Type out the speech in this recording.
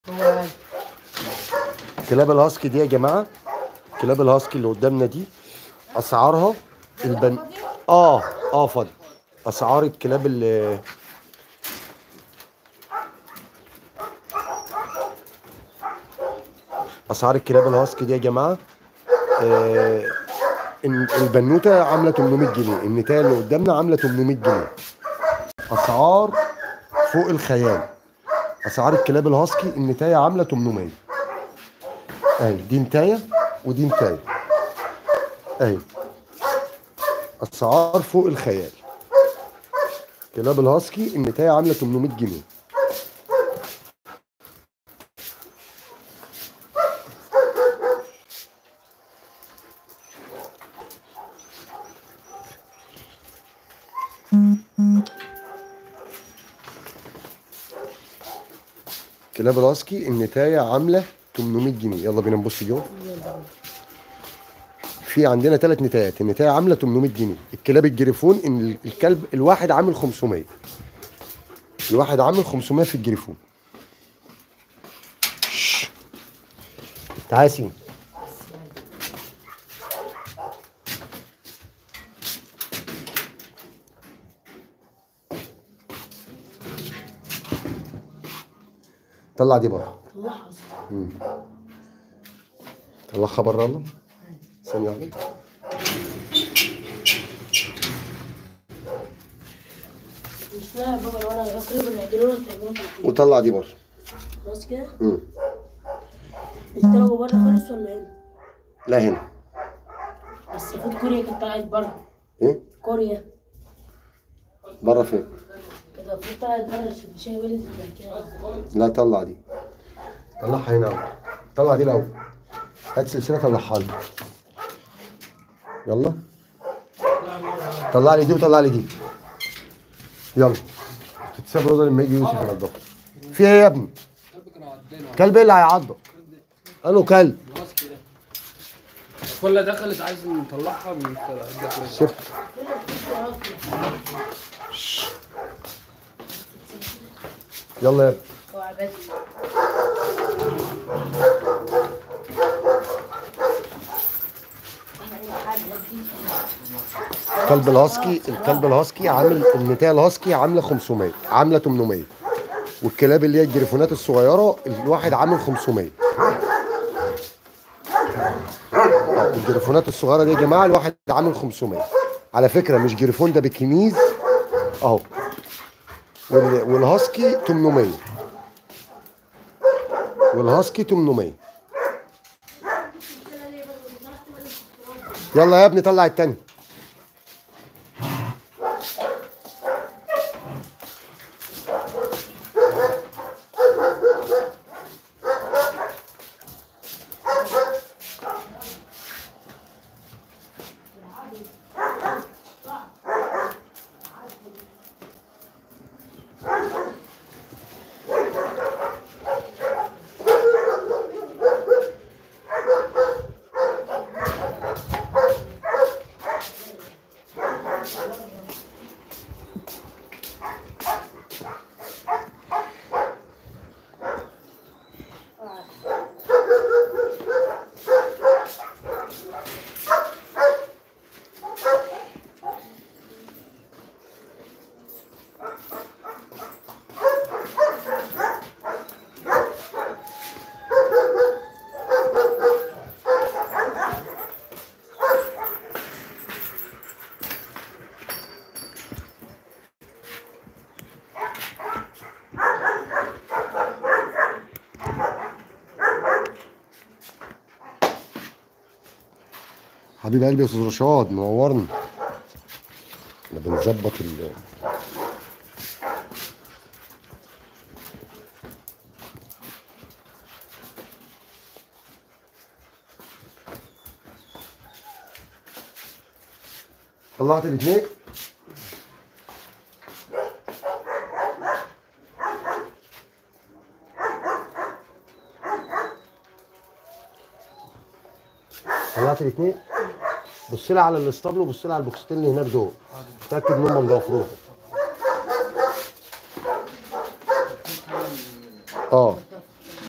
هو كلاب الهاسكي دي يا جماعه كلاب الهاسكي اللي قدامنا دي اسعارها البن اه اه فاضي اسعار الكلاب اللي اسعار الكلاب الهاسكي دي يا جماعه آه إن- البنوته عامله 800 جنيه النتايه اللي قدامنا عامله 800 جنيه اسعار فوق الخيال اسعار الكلاب الهاسكي النتايه عامله 800 اهي دي نتايه ودي نتايه اهي اسعار فوق الخيال كلاب الهاسكي النتايه عامله 800 جنيه كلاب الهاسكي النتايه عامله 800 جنيه يلا بينا نبص جوه في عندنا ثلاث نتايات النتايه عامله 800 جنيه الكلاب الجريفون ان الكلب الواحد عامل 500 الواحد عامل 500 في الجريفون شش. تعالى يا سين طلع دي بره لحظة طلعها بره يلا ثانية واحدة مش لاعب بابا ولا غير بالعدلون تعملون وطلع دي بره خلاص كده مم. اشتروا بره خالص ولا هنا؟ لا هنا بس المفروض كوريا كانت طلعت بره ايه كوريا بره فين كانت المفروض طلعت بره عشان شاي ولد بعد كده لا طلع دي طلعها هنا أول. طلع دي الاول هات سلسله طلعها لي يلا طلع لي دي وطلع لي دي يلا تتساب رضا لما يجي يوسف ينضفها في ايه يا ابني كلب ايه اللي هيعضك قالوا كلب كل دخلت عايز نطلعها من الدخل شفت يلا يا ابني هو عبادي الكلب الهاسكي الكلب الهاسكي عامل النتايه الهاسكي عامله 500 عامله 800 والكلاب اللي هي الجريفونات الصغيره الواحد عامل 500 آه، الجريفونات الصغيره دي يا جماعه الواحد عامل 500 على فكره مش جريفون ده بكنيز اهو وال- والهاسكي 800 والهاسكي 800 يلا يا ابني طلع التاني حبيب قلبي يا استاذ رشاد منورني احنا بنظبط ال طلعت الاثنين طلعت الاثنين بص لي على الاسطبل وبص لي على البوكستين اللي هناك دول اتاكد ان هم مضافروها اه